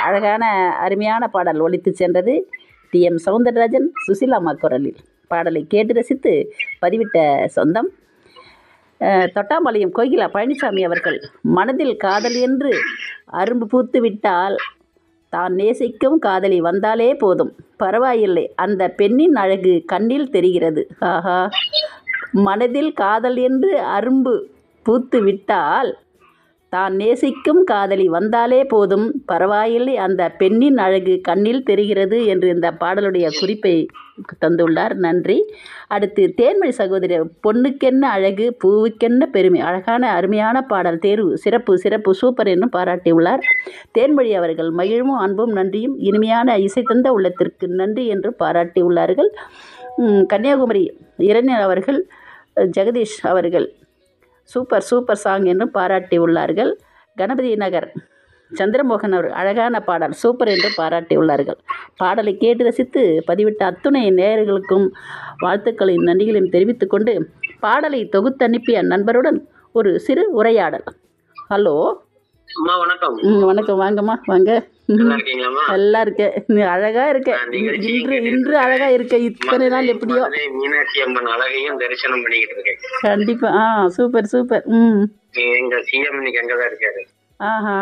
அழகான அருமையான பாடல் ஒலித்து சென்றது டி எம் சவுந்தரராஜன் சுசிலாமா குரலில் பாடலை கேட்டு ரசித்து பதிவிட்ட சொந்தம் அஹ், தொட்டாம்பாளையம் கோகிலா பழனிசாமி அவர்கள் மனதில் காதல் என்று அரும்பு பூத்து விட்டால் தான் நேசிக்கும் காதலி வந்தாலே போதும் பரவாயில்லை அந்த பெண்ணின் அழகு கண்ணில் தெரிகிறது ஆஹா மனதில் காதல் என்று அரும்பு பூத்து விட்டால் தான் நேசிக்கும் காதலி வந்தாலே போதும் பரவாயில்லை அந்த பெண்ணின் அழகு கண்ணில் தெரிகிறது என்று இந்த பாடலுடைய குறிப்பை தந்துள்ளார் நன்றி அடுத்து தேன்மொழி சகோதரி பொண்ணுக்கென்ன அழகு பூவுக்கென்ன பெருமை அழகான அருமையான பாடல் தேர்வு சிறப்பு சிறப்பு சூப்பர் என்றும் பாராட்டியுள்ளார் தேன்மொழி அவர்கள் மகிழ்வும் அன்பும் நன்றியும் இனிமையான இசை தந்த உள்ளத்திற்கு நன்றி என்று பாராட்டியுள்ளார்கள் உம், கன்னியாகுமரி இரண்யர் அவர்கள் ஜெகதீஷ் அவர்கள் சூப்பர் சூப்பர் சாங் என்று பாராட்டியுள்ளார்கள் கணபதி நகர் சந்திரமோகன் அவர் அழகான பாடல் சூப்பர் என்று பாராட்டியுள்ளார்கள் பாடலை கேட்டு ரசித்து பதிவிட்ட அத்துணை நேயர்களுக்கும் வாழ்த்துக்களையும் நன்றிகளையும் தெரிவித்துக் கொண்டு பாடலை தொகுத்தனுப்பிய நண்பருடன் ஒரு சிறு உரையாடல் ஹலோ அம்மா வணக்கம் ம் வணக்கம் வாங்கம்மா வாங்க நல்லா இருக்கீங்களாம்மா நல்லா இருக்க நீ அழகா இருக்க இன்று இன்று அழகா இருக்க இத்தனை நாள் எப்படியோ மதுரை மீனாட்சி அம்மன் அழகையும் தரிசனம் பண்ணிக்கிட்டு இருக்கேன் கண்டிப்பா ஆ சூப்பர் சூப்பர் ம் எங்க சிஎம் இன்னைக்கு அங்கதான் இருக்காரு ஆஹா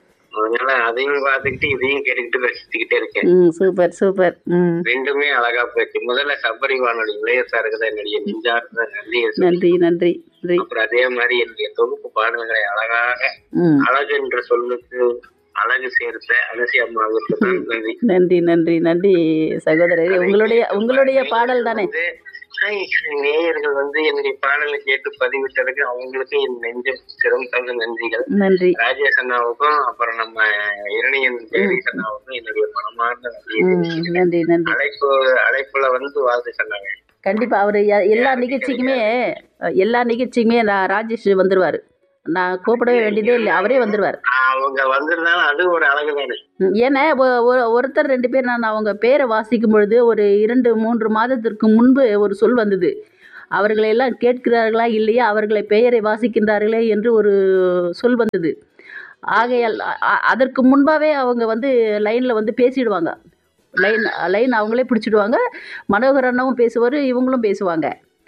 அதனால அதையும் பார்த்துக்கிட்டு இதையும் கேட்டுக்கிட்டு ரசிச்சுக்கிட்டே இருக்கேன் ம் சூப்பர் சூப்பர் ம் ரெண்டுமே அழகா போயிடுச்சு முதல்ல சபரி வானொலி இளையசாருக்கு தான் என்னுடைய நெஞ்சார்ந்த நன்றியை சொல்லி நன்றி நன்றி நன்றி அப்புறம் அதே மாதிரி என்னுடைய தொகுப்பு பாடல்களை அழகாக ம் அழகு என்ற சொல்லுக்கு அழகு சேர்த்த அலசி அம்மாவுக்கு தான் நன்றி நன்றி நன்றி நன்றி சகோதரரே உங்களுடைய உங்களுடைய பாடல் தானே வந்து, ஹாய், நேயர்கள் வந்து என்னுடைய பாடலை கேட்டு பதிவிட்டதுக்கு அவங்களுக்கு என் நெஞ்ச சிரம் தந்த நன்றிகள் நன்றி ராஜேஷ் அண்ணாவுக்கும் அப்புறம் நம்ம இரணியன் ஜெகதீஷ் அண்ணாவுக்கும் என்னுடைய மனமார்ந்த நன்றியை ம் தெரிவிச்சுக்கிறேன். நன்றி நன்றி அழைப்பு அழைப்புல வந்து வாழ்த்து சொன்னாங்க கண்டிப்பா அவர் எல்லா நிகழ்ச்சிக்குமே எல்லா நிகழ்ச்சிக்குமே நான் ராஜேஷ் வந்துருவார் நான் கூப்பிடவே வேண்டியதே இல்லை அவரே வந்துருவார் அவங்க வந்திருந்தாலும் அது ஒரு அழகு தானே ம், ஏன்னா ஒ- ஒ- ஒருத்தர் ரெண்டு பேர் நான் அவங்க பேரை வாசிக்கும் பொழுது ஒரு இரண்டு மூன்று மாதத்திற்கு முன்பு ஒரு சொல் வந்தது அவர்களை எல்லாம் கேட்கிறார்களா இல்லையா அவர்களை பெயரை வாசிக்கின்றார்களே என்று ஒரு சொல் வந்தது ஆகையால் அ- அ- அதற்கு முன்பாகவே அவங்க வந்து லைனில் வந்து பேசிடுவாங்க லைன் லைன் அவங்களே பிடிச்சிடுவாங்க மனோகர் அண்ணாவும் பேசுவார் இவங்களும் பேசுவாங்க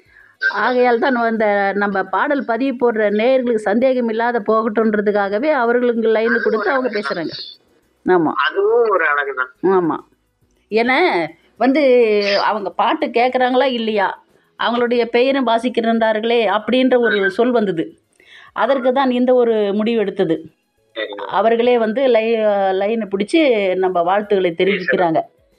ஆகையால் தான் அந்த நம்ம பாடல் பதிவு போடுற நேயர்களுக்கு சந்தேகம் இல்லாத போகட்டுன்றதுக்காகவே அவர்களுக்கு லைன் கொடுத்து அவங்க பேசுகிறாங்க ஆமாம் அதுவும் ஒரு அழகு தான் ஆமாம் ஏன்னா வந்து அவங்க பாட்டு கேட்குறாங்களா இல்லையா அவங்களுடைய பெயரும் வாசிக்கின்றார்களே அப்படின்ற ஒரு சொல் வந்தது அதற்கு தான் இந்த ஒரு முடிவு எடுத்தது சரிங்க அவர்களே வந்து லை லைனை பிடிச்சி நம்ம வாழ்த்துக்களை தெரிவிக்கிறாங்க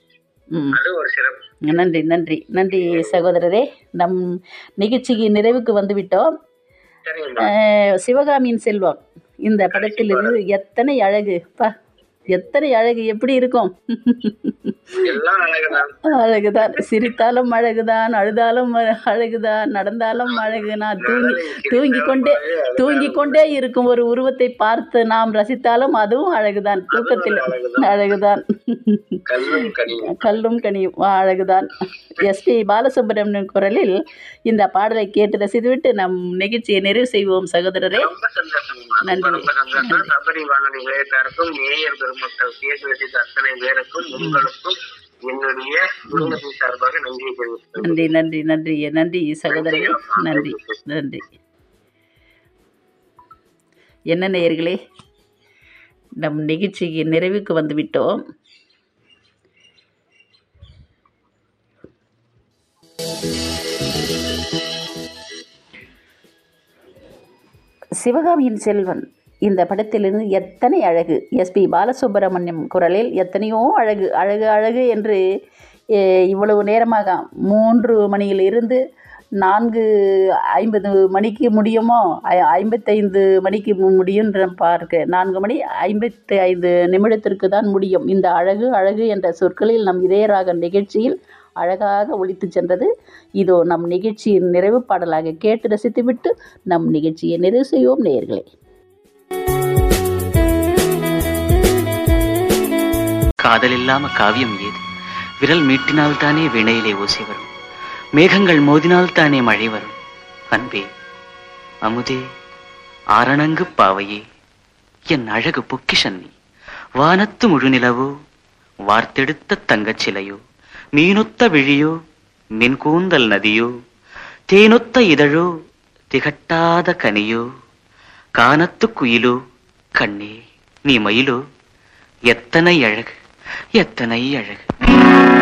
ம் அது ஒரு சிறப்பு நன்றி நன்றி நன்றி சகோதரரே நம் நிகழ்ச்சிக்கு நிறைவுக்கு வந்துவிட்டோம் சரிங்கம்மா அஹ், சிவகாமியின் செல்வம் இந்த படத்திலிருந்து எத்தனை அழகு பா எத்தனை அழகு எப்படி இருக்கும் எல்லாம் அழகுதான் அழகுதான் சிரித்தாலும் அழகுதான் அழுதாலும் அ- அழகுதான் நடந்தாலும் அழகு நான் தூங்கி தூங்கி கொண்டே தூங்கி கொண்டே இருக்கும் ஒரு உருவத்தை பார்த்து நாம் ரசித்தாலும் அதுவும் அழகுதான் தூக்கத்தில் அழகுதான் கல்லும் கனியும் கல்லும் கனியும் ஆ, அழகுதான் எஸ்பி பாலசுப்ரமணியன் குரலில் இந்த பாடலை கேட்டு ரசித்துவிட்டு நம் நிகழ்ச்சியை நிறைவு செய்வோம் சகோதரரே ரொம்ப சந்தோஷம்மா ரொம்ப நன்றி. ரொம்ப சந்தோஷம் சபரி வானொலி நிலையத்தாருக்கும் நேயர் பெருமக்கள் கேட்டு ரசித்த அத்தனை பேருக்கும் உங்களுக்கும் என்னுடைய குடும்பத்தின் சார்பாக நன்றியை தெரிவித்துக் நன்றி நன்றி நன்றி நன்றி சகோதரரே நன்றி நன்றி என்ன நேயர்களே நம் நிகழ்ச்சிக்கு நிறைவுக்கு வந்துவிட்டோம் சிவகாமியின் செல்வன் இந்த படத்திலிருந்து எத்தனை அழகு எஸ்பி பாலசுப்ரமணியம் குரலில் எத்தனையோ அழகு அழகு அழகு என்று எ, இவ்வளவு நேரமாக மூன்று மணியிலிருந்து நான்கு ஐம்பது மணிக்கு முடியுமோ ஐ- ஐம்பத்தைந்து மணிக்கு மு- முடியுன்ற பார்க்க நான்கு மணி ஐம்பத்தி ஐந்து நிமிடத்திற்கு தான் முடியும் இந்த அழகு அழகு என்ற சொற்களில் நம் இதயராக நிகழ்ச்சியில் அழகாக ஒலித்து சென்றது இதோ நம் நிகழ்ச்சியின் நிறைவு பாடலாக கேட்டு ரசித்துவிட்டு நம் நிகழ்ச்சியை நிறைவு செய்வோம் நேயர்களே காதல் இல்லாம காவியம் ஏது விரல் மீட்டினால் தானே வினையிலே ஓசை வரும் மேகங்கள் மோதினால் தானே மழை வரும் அன்பே அமுதே ஆரணங்கு பாவையே என் அழகு பொக்கிஷன் நீ வானத்து முழுநிலவோ வார்த்தெடுத்த தங்கச் சிலையோ மீனொத்த விழியோ மின்கூந்தல் நதியோ தேனொத்த இதழோ திகட்டாத கனியோ கானத்து குயிலோ கண்ணே நீ மயிலோ எத்தனை அழகு எத்தனை அழகு